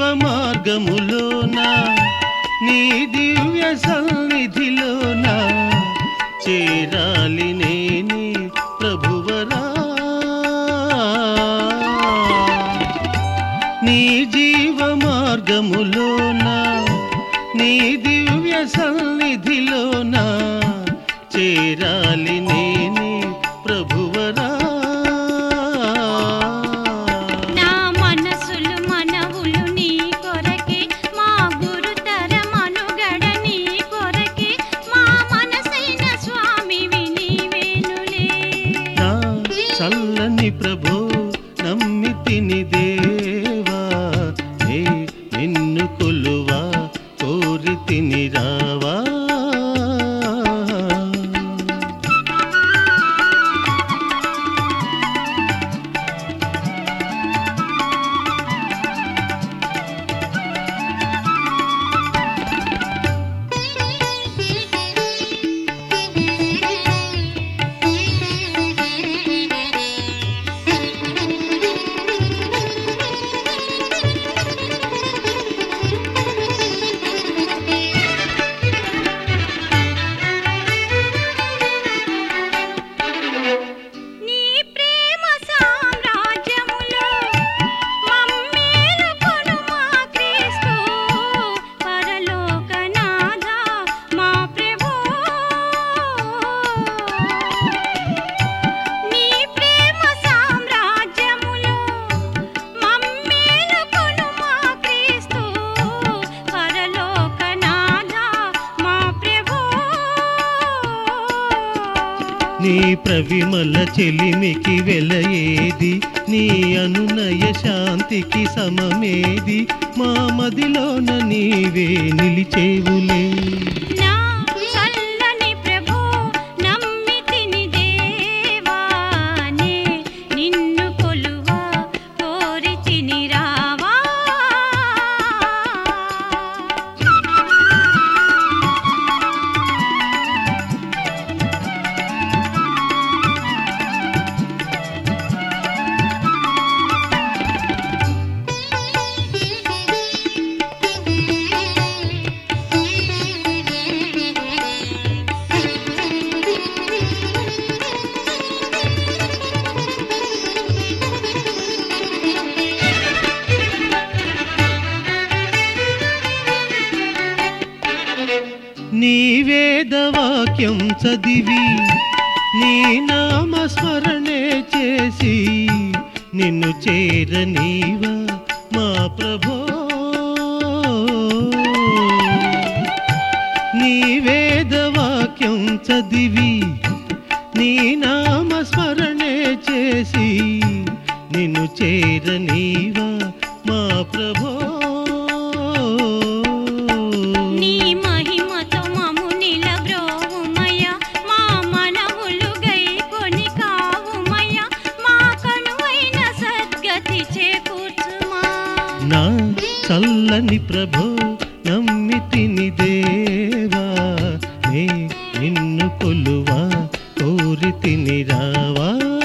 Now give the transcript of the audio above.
మార్గములోన నీ దివ్య సన్నిధిలోన చేరాలి నేనే ప్రభువరా నీ జీవ మార్గములోన నీ దివ్య సన్నిధిలోన చేరాలి నేనే ప్రభువరా నా మనసులు మనవులు నీ కొరకే మా గురుతర మనుగడ నీ కొరకే మా మనసైన స్వామివి నీవేనులే నా చల్లని ప్రభో నమ్మితిని దేవా నే నిన్ను కొలువా కోరి తిని రావా నీ ప్రేమ సామ్రాజ్యములో మమ్మేలుకొను మా క్రీస్తు పరలోకనాథ మా ప్రభు నీ ప్రేమ సామ్రాజ్యములో మమ్మేలుకొను మా క్రీస్తు పరలోకనాథ మా ప్రభు నీ ప్రవిమల చెలిమికి వెలయేది నీ అనునయ శాంతికి సమమేది మా మదిలోన నీవే నిలిచేవులే నా చల్లని ప్రభు నమ్మితిని దేవానే నిన్ను కొలువా కోరితిని రావా నీ వేదవాక్యం చదివి నీ నామస్మరణే చేసి నిన్ను చేరనీవా మా ప్రభో నీ వేదవాక్యం చదివి నీ నామస్మరణే చేసి నిన్ను చేరనీవా మా ప్రభో నీ మహిమతో మము నిలబ్రోవుమయ మా మనవులు గైకొని కావుమయ మా కనువైన సద్గతి చేకూర్చుమా నా చల్లని ప్రభో నమ్మితిని దేవా నే నిన్ను కొలువా కోరి తిని రావా